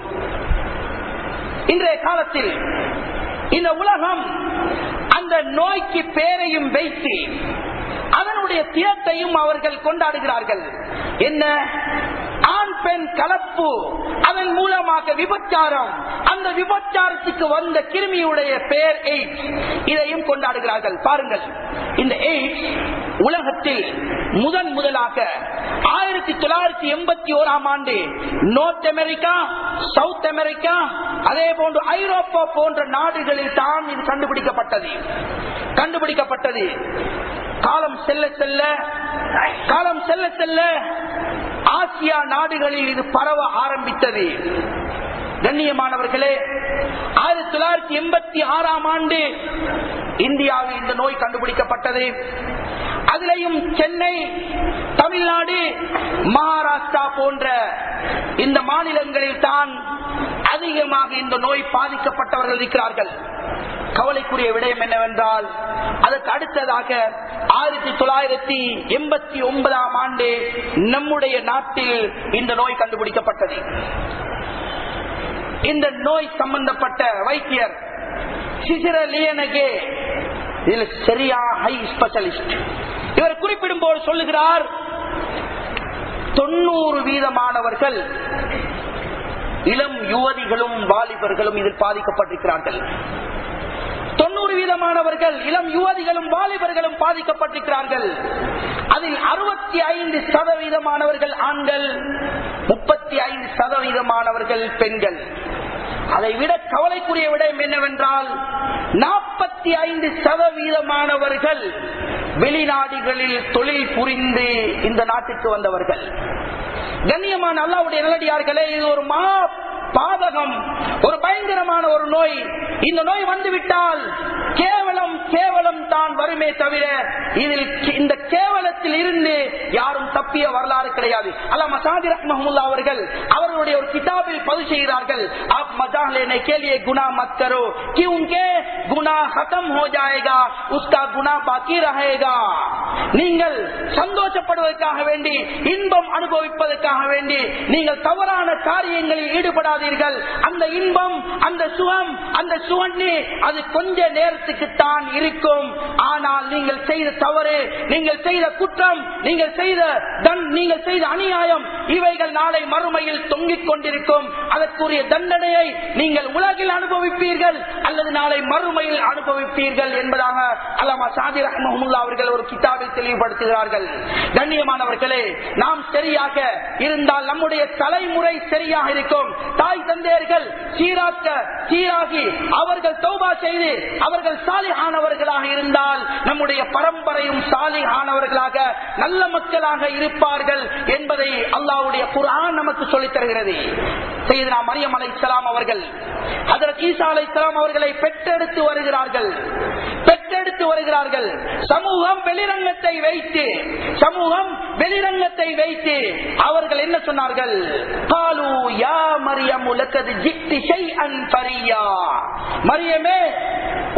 S1: இன்றைய காலத்தில் இந்த உலகம் அந்த நோய்க்கு பேரையும் வைத்து அதனுடைய தியத்தையும் அவர்கள் கொண்டாடுகிறார்கள் என்ன ஆண் பெண் கலப்பு அதன் மூலமாக விபச்சாரம் அந்த விபச்சாரத்துக்கு வந்த கிருமியுடைய பெயர் எய்ட்ஸ் இதையும் கொண்டாடுகிறார்கள் பாருங்கள் இந்த எய்ட்ஸ் உலகத்தில் முதன் முதலாக ஆயிரத்தி தொள்ளாயிரத்தி எண்பத்தி ஓராம் ஆண்டு நோர்த் அமெரிக்கா சவுத் அமெரிக்கா அதே போன்று ஐரோப்பா போன்ற நாடுகளில் தான் இது கண்டுபிடிக்கப்பட்டது கண்டுபிடிக்கப்பட்டது காலம் செல்ல செல்ல காலம் செல்ல செல்ல ஆசியா நாடுகளில் இது பரவ ஆரம்பித்தது கண்ணியமானவர்களே ஆயிரத்தி தொள்ளாயிரத்தி எண்பத்தி ஆறாம் ஆண்டு இந்தியாவில் இந்த நோய் கண்டுபிடிக்கப்பட்டது அதிலையும் சென்னை தமிழ்நாடு மகாராஷ்டிரா போன்ற இந்த மாநிலங்களில் தான் அதிகமாக இந்த நோய் பாதிக்கப்பட்டவர்கள் இருக்கிறார்கள் கவலைக்குரிய விடயம் என்னவென்றால் அதற்கு அடுத்ததாக ஆயிரத்தி தொள்ளாயிரத்தி எண்பத்தி ஒன்பதாம் ஆண்டு நம்முடைய நாட்டில் இந்த நோய் கண்டுபிடிக்கப்பட்டது இந்த நோய் சம்பந்தப்பட்ட வைத்தியர் சிசிரலியனகே இதுல சரியா ஹை ஸ்பெஷலிஸ்ட் இவர் குறிப்பிடும் போது சொல்லுகிறார் தொண்ணூறு வீதமானவர்கள் இளம் யுவதிகளும் வாலிபர்களும் இதில் பாதிக்கப்பட்டிருக்கிறார்கள் தொண்ணூறு வீதமானவர்கள் இளம் யுவதிகளும் வாலிபர்களும் பாதிக்கப்பட்டிருக்கிறார்கள் அதில் அறுபத்தி ஐந்து சதவீதமானவர்கள் ஆண்கள் முப்பத்தி ஐந்து சதவீதமானவர்கள் பெண்கள் அதை விட கவலைக்குரிய விடயம் என்னவென்றால் நாற்பத்தி ஐந்து சதவீதமானவர்கள் வெளிநாடுகளில் தொழில் புரிந்து இந்த நாட்டுக்கு வந்தவர்கள் கண்ணியமான அல்லாவுடைய நல்லடியார்களே இது ஒரு மா பாதகம் ஒரு பயங்கரமான ஒரு நோய் இந்த நோய் வந்துவிட்டால் கேவலம் கேவலம் தான் வருமே தவிர இதில் இந்த கேவலத்தில் இருந்து யாரும் தப்பிய வரலாறு கிடையாது அல்ல மசாதி ரஹ்மஹமுல்லா அவர்கள் அவர்களுடைய ஒரு கிதாபில் பதிவு செய்கிறார்கள் आप मजाक लेने के लिए गुना मत करो क्योंकि गुना खत्म हो जाएगा उसका गुना बाकी रहेगा நீங்கள் சந்தோஷப்படுவதற்காக வேண்டி இன்பம் அனுபவிப்பதற்காக வேண்டி நீங்கள் தவறான காரியங்களில் ஈடுபடாதீர்கள் அந்த இன்பம் அந்த சுகம் அந்த சுவண்ணி அது கொஞ்ச நேரத்துக்கு தான் இருக்கும் ஆனால் நீங்கள் செய்த தவறு நீங்கள் செய்த குற்றம் நீங்கள் செய்த தன் நீங்கள் செய்த அநியாயம் இவைகள் நாளை மறுமையில் தொங்கிக் கொண்டிருக்கும் அதற்குரிய தண்டனையை நீங்கள் உலகில் அனுபவிப்பீர்கள் அல்லது நாளை மறுமையில் அனுபவிப்பீர்கள் என்பதாக அல்லாமா சாதி ரஹ்மஹமுல்லா அவர்கள் ஒரு கிதாபில் தெளிவுபடுத்துகிறார்கள் கண்ணியமானவர்களே நாம் சரியாக இருந்தால் நம்முடைய தலைமுறை சரியாக இருக்கும் தாய் தந்தையர்கள் சீராக்க சீராகி அவர்கள் தௌபா செய்து அவர்கள் சாலிஹானவர்களாக இருந்தால் நம்முடைய பரம்பரையும் சாலிஹானவர்களாக நல்ல மக்களாக இருப்பார்கள் என்பதை அல்லாவுடைய குரான் நமக்கு சொல்லித் தருகிறது செய்தனா மரியம் அலை அவர்கள் அதற்கு ஈசா அலை அவர்களை பெற்றெடுத்து வருகிறார்கள் பெற்றெடுத்து வருகிறார்கள் சமூகம் வெளிரங்கத்தை வைத்து சமூகம் வெளிரங்கத்தை வைத்து அவர்கள் என்ன சொன்னார்கள் காலு யா மரியம் உலகது ஜிக்தி ஷைஅன் ஃபரியா மரியமே ஒரு வெறுக்க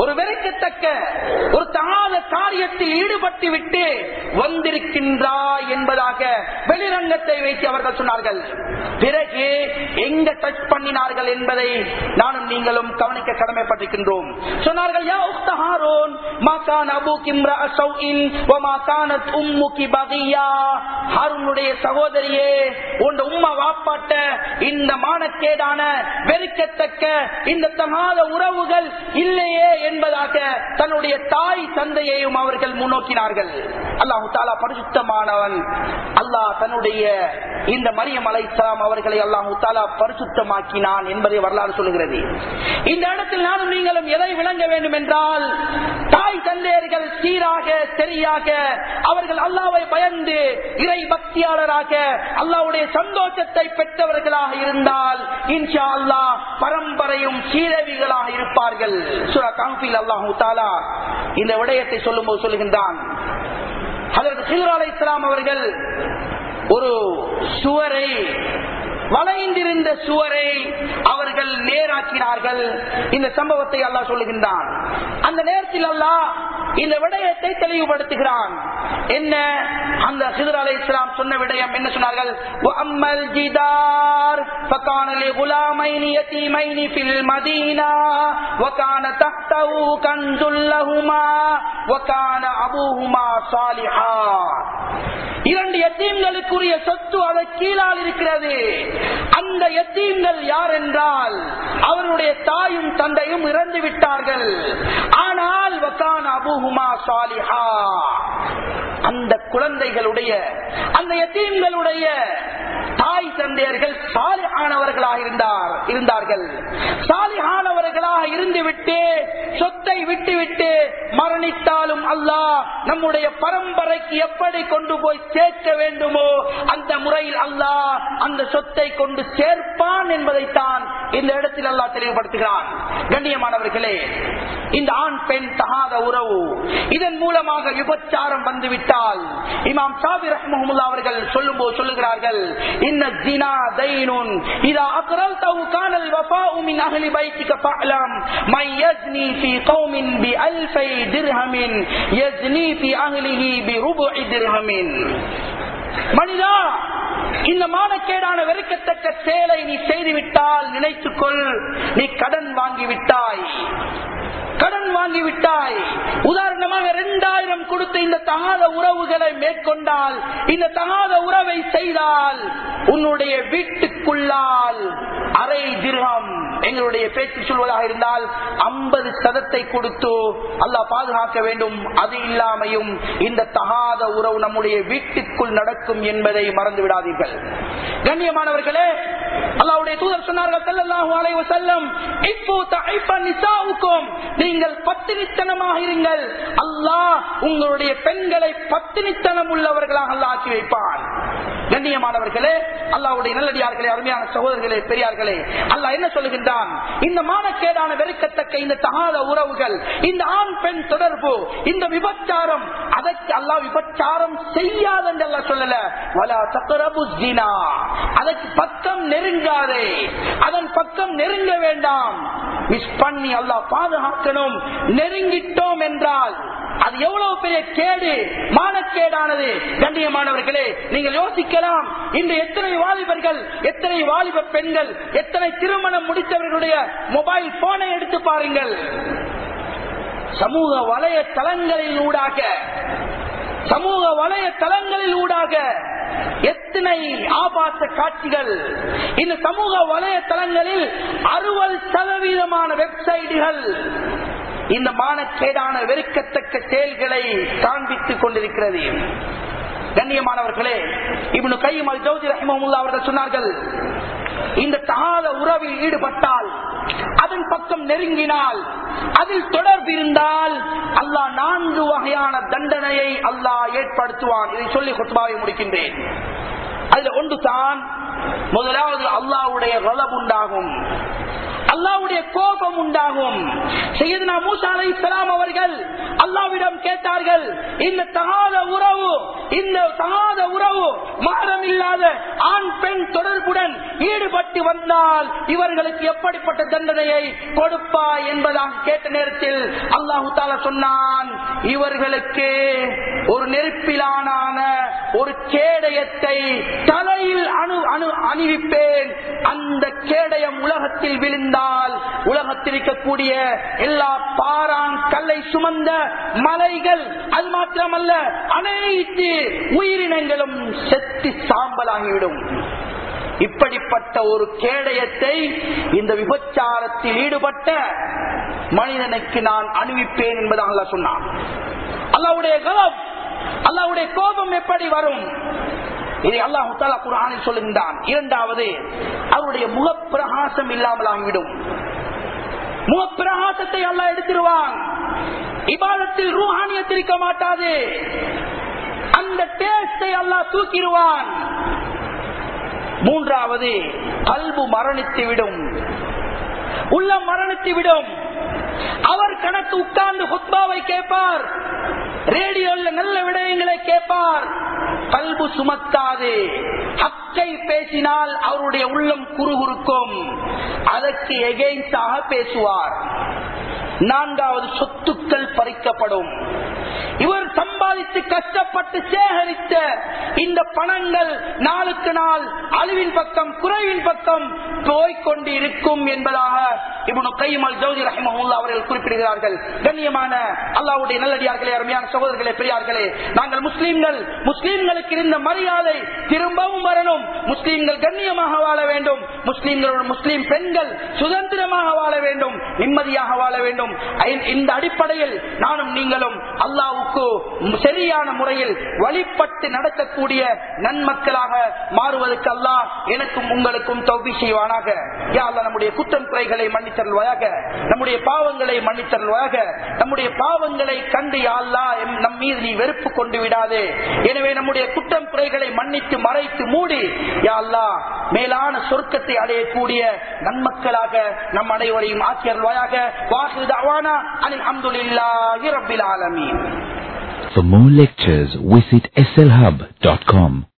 S1: வெறுக்கத்தக்க ஒரு தகாத காரியத்தில் ஈடுபட்டு விட்டு வந்திருக்கின்றாய் என்பதாக வெளிரங்கத்தை வைத்து அவர்கள் சொன்னார்கள் பிறகு எங்க டச் பண்ணினார்கள் என்பதை நானும் நீங்களும் கவனிக்க கடமைப்பட்டிருக்கின்றோம் சொன்னார்கள் யா உக்த ஹாரோன் மா கான அபூக் இம்ரா சௌஇன் வ மா கானத் உம்முகி பகியா ஹாரூனுடைய சகோதரியே உன் உம்மா வாப்பாட்ட இந்த மானக்கேடான வெறுக்கத்தக்க இந்த தகாத உறவுகள் இல்லையே என்பதாக தன்னுடைய தாய் தந்தையையும் அவர்கள் முன்னோக்கினார்கள் அல்லாஹு தாலா பரிசுத்தமானவன் அல்லாஹ் தன்னுடைய இந்த மரியம் அலைசலாம் அவர்களை அல்லாஹு தாலா பரிசுத்தமாக்கினான் என்பதை வரலாறு சொல்லுகிறது இந்த இடத்தில் நானும் நீங்களும் எதை விளங்க வேண்டும் என்றால் தாய் தந்தையர்கள் சீராக சரியாக அவர்கள் அல்லாவை பயந்து இறை பக்தியாளராக அல்லாவுடைய சந்தோஷத்தை பெற்றவர்களாக இருந்தால் இன்ஷா அல்லாஹ் பரம்பரையும் சீரவிகளாக இருப்பார்கள் சுரா காம்பில் அல்லாஹு தாலா இந்த விடயத்தை சொல்லும் போது சொல்லுகின்றான் அதற்கு சிலர் அலை இஸ்லாம் அவர்கள் ஒரு சுவரை வளைந்திருந்த சுவரை அவர்கள் நேராக்கினார்கள் இந்த சம்பவத்தை அல்லாஹ் சொல்லுகின்றான் அந்த நேரத்தில் அல்லாஹ் இந்த விடயத்தை தெளிவுபடுத்துகிறான் என்ன அந்த சிதர் அலை இஸ்லாம் சொன்ன விடயம் என்ன சொன்னார்கள் وَأَمَّا الْجِدَارُ فَكَانَ لِغُلَامَيْنِ يَتِيمَيْنِ فِي الْمَدِينَةِ وَكَانَ تَحْتَهُ كَنزٌ لَهُمَا وَكَانَ أَبُوهُمَا صَالِحًا இரண்டு எத்தீம்களுக்குரிய சொத்து அதை கீழால் இருக்கிறது அந்த எத்தீம்கள் யார் என்றால் அவருடைய தாயும் தந்தையும் இறந்து விட்டார்கள் ஆனால் வக்கான அபுஹுமா சாலிஹா அந்த குழந்தைகளுடைய அந்த எத்தீம்களுடைய தாய் தந்தையர்கள் சாலிஹானவர்களாக இருந்தார் இருந்தார்கள் சாலிஹானவர்களாக இருந்துவிட்டு சொத்தை விட்டுவிட்டு மரணித்தாலும் அல்லாஹ் நம்முடைய பரம்பரைக்கு எப்படி கொண்டு போய் சேர்க்க வேண்டுமோ அந்த முறையில் அல்லாஹ் அந்த சொத்தை கொண்டு சேர்ப்பான் என்பதைத்தான் இந்த இடத்தில் அல்லாஹ் தெளிவுபடுத்துகிறான் கண்ணியமானவர்களே இந்த ஆண் பெண் தகாத உறவு இதன் மூலமாக விபச்சாரம் வந்துவிட்டால் இமாம் சாபி ரஹ்மஹமுல்லா அவர்கள் சொல்லும் போது சொல்லுகிறார்கள் இன்ன ஜினா தைனுன் இதா அக்ரல்தவு கானல் வஃபாஉ மின் அஹ்லி பைத்திக ஃபஅலம் மை யஸ்னி ஃபீ கௌமின் பி அல்ஃபை திர்ஹமின் யஸ்னி ஃபீ அஹ்லிஹி பி ருபுஇ திர்ஹமின் மனிதா இந்த மானக்கேடான வெறுக்கத்தக்க செயலை நீ செய்துவிட்டால் நினைத்துக்கொள் நீ கடன் வாங்கிவிட்டாய் கடன் வாங்கிவிட்டாய் உதாரணமாக இரண்டாயிரம் கொடுத்த இந்த தகாத உறவுகளை மேற்கொண்டால் இந்த தகாத உறவை செய்தால் உன்னுடைய வீட்டுக்குள்ளால் அரை திரகம் எங்களுடைய பேச்சு சொல்வதாக இருந்தால் ஐம்பது சதத்தை கொடுத்து அல்லாஹ் பாதுகாக்க வேண்டும் அது இல்லாமையும் இந்த தகாத உறவு நம்முடைய வீட்டுக்குள் நடக்கும் என்பதை மறந்து விடாதீர்கள் கண்ணியமானவர்களே அல்லாவுடைய தூதர் சொன்னார்கள் ஸல்லல்லாஹு அலைஹி வஸல்லம் இப்போ தஐஃப நிசாவுக்கும் நீங்கள் பத்தினித்தனமாக இருங்கள் அல்லாஹ் உங்களுடைய பெண்களை பத்தினித்தனம் உள்ளவர்களாக அல்லாஹ் ஆக்கி வைப்பான் கண்ணியமானவர்களே அல்லாவுடைய நல்லடியார்களே அருமையான சகோதரர்களே பெரியார்களே அல்லாஹ் என்ன சொல்லுகின்றான் இந்த மானக்கேடான வெறுக்கத்தக்க இந்த தகாத உறவுகள் இந்த ஆண் பெண் தொடர்பு இந்த விபச்சாரம் அதற்கு அல்லாஹ் விபச்சாரம் செய்யாத என்று அல்லாஹ் சொல்லல வலா தக்ரபு ஜினா அதற்கு பக்கம் நெருங்காதே அதன் பக்கம் நெருங்க வேண்டாம் மிஸ் பண்ணி அல்லாஹ் பாதுகாக்கணும் நெருங்கிட்டோம் என்றால் அது எவ்வளவு பெரிய கேடு மானக்கேடானது கண்ணியமானவர்களே நீங்கள் யோசிக்கலாம் இன்று எத்தனை வாலிபர்கள் எத்தனை வாலிப பெண்கள் எத்தனை திருமணம் முடித்தவர்களுடைய மொபைல் போனை எடுத்து பாருங்கள் சமூக வலைய தளங்களில் ஊடாக சமூக வலைய தளங்களில் ஊடாக எத்தனை ஆபாச காட்சிகள் இந்த சமூக வலைத்தளங்களில் அறுபது சதவீதமான வெப்சைட்டுகள் இந்த மானக்கேடான வெறுக்கத்தக்க செயல்களை காண்பித்துக் கொண்டிருக்கிறது கண்ணியமானவர்களே இவனு கையும் அல் ஜோதி ரஹிமமுல்லா அவர்கள் சொன்னார்கள் இந்த தகாத உறவில் ஈடுபட்டால் அதன் பக்கம் நெருங்கினால் அதில் தொடர்பு இருந்தால் அல்லாஹ் நான்கு வகையான தண்டனையை அல்லாஹ் ஏற்படுத்துவான் இதை சொல்லி கொத்துபாவை முடிக்கின்றேன் அதுல ஒன்று தான் முதலாவது அல்லாவுடைய ரலப் உண்டாகும் அல்லாவுடைய கோபம் உண்டாகும் செய்யதுனா மூசா அலை அவர்கள் அல்லாவிடம் கேட்டார்கள் இந்த தகாத உறவு இந்த தகாத உறவு மாறம் இல்லாத ஆண் பெண் தொடர்புடன் ஈடுபட்டு வந்தால் இவர்களுக்கு எப்படிப்பட்ட தண்டனையை கொடுப்பா என்பதாக கேட்ட நேரத்தில் அல்லாஹு தாலா சொன்னான் இவர்களுக்கு ஒரு நெருப்பிலான ஒரு கேடயத்தை தலையில் அணு அணு அணிவிப்பேன் அந்த கேடயம் உலகத்தில் விழுந்தால் உலகத்தில் இருக்கக்கூடிய எல்லா பாரான் கல்லை சுமந்த மலைகள் அது மாத்திரமல்ல அனைத்து உயிரினங்களும் செத்து சாம்பலாகிவிடும் இப்படிப்பட்ட ஒரு கேடயத்தை இந்த விபச்சாரத்தில் ஈடுபட்ட மனிதனுக்கு நான் அணிவிப்பேன் என்பதாக அல்லாஹ் சொன்னான் அல்லாவுடைய கலம் அல்லாவுடைய கோபம் எப்படி வரும் இதை அல்லாஹு தாலா குரானில் சொல்லுகின்றான் இரண்டாவது அவருடைய முகப்பிரகாசம் இல்லாமல் ஆகிவிடும் முகப்பிரகாசத்தை அல்லாஹ் எடுத்துருவான் இபாதத்தில் ரூஹானியத்தில் இருக்க மாட்டாது அந்த டேஸ்டை அல்லாஹ் தூக்கிடுவான் மூன்றாவது கல்பு மரணித்து விடும் உள்ளம் மரணித்து விடும் அவர் கணக்கு உட்கார்ந்து ஹுத்பாவை கேட்பார் ரேடியோல நல்ல விடயங்களை கேட்பார் கல்பு சுமத்தாது ஹக்கை பேசினால் அவருடைய உள்ளம் குறுகுறுக்கும் அதற்கு எகெயின்ஸ்டாக பேசுவார் நான்காவது சொத்துக்கள் பறிக்கப்படும் இவர் சம்பாதித்து கஷ்டப்பட்டு சேகரித்த இந்த பணங்கள் நாளுக்கு நாள் அழிவின் பக்கம் குறைவின் பக்கம் போய்கொண்டு இருக்கும் என்பதாக இவனு கைமல் ஜோதி ரஹிமஹுல்லா அவர்கள் குறிப்பிடுகிறார்கள் கண்ணியமான அல்லாவுடைய நல்லடியார்களே அருமையான சகோதரர்களே பெரியார்களே நாங்கள் முஸ்லீம்கள் முஸ்லீம்களுக்கு இருந்த மரியாதை திரும்பவும் வரணும் முஸ்லீம்கள் கண்ணியமாக வாழ வேண்டும் முஸ்லீம்களோட முஸ்லீம் பெண்கள் சுதந்திரமாக வாழ வேண்டும் நிம்மதியாக வாழ வேண்டும் இந்த அடிப்படையில் நானும் நீங்களும் அல்லாவுக்கு சரியான முறையில் வழிபட்டு நடக்கக்கூடிய நன்மக்களாக மாறுவதற்கு அல்லாஹ் எனக்கும் உங்களுக்கும் தௌபி செய்வானாக யா அல்லாஹ் நம்முடைய குற்றம் குறைகளை மன்னித்தருள்வாயாக நம்முடைய பாவங்களை மன்னித்தருள்வாயாக நம்முடைய பாவங்களை கண்டு யா அல்லாஹ் எம் நம் மீது நீ வெறுப்பு கொண்டு விடாதே எனவே நம்முடைய குற்றம் குறைகளை மன்னித்து மறைத்து மூடி யா அல்லாஹ் மேலான சொர்க்கத்தை அடையக்கூடிய நன்மக்களாக நம் அனைவரையும் ஆக்கியருள்வாயாக வாசு தவானா அனில் அம்துலில்லாஹி ரப்பில் ஆலமீன்
S2: For more lectures, visit slhub.com.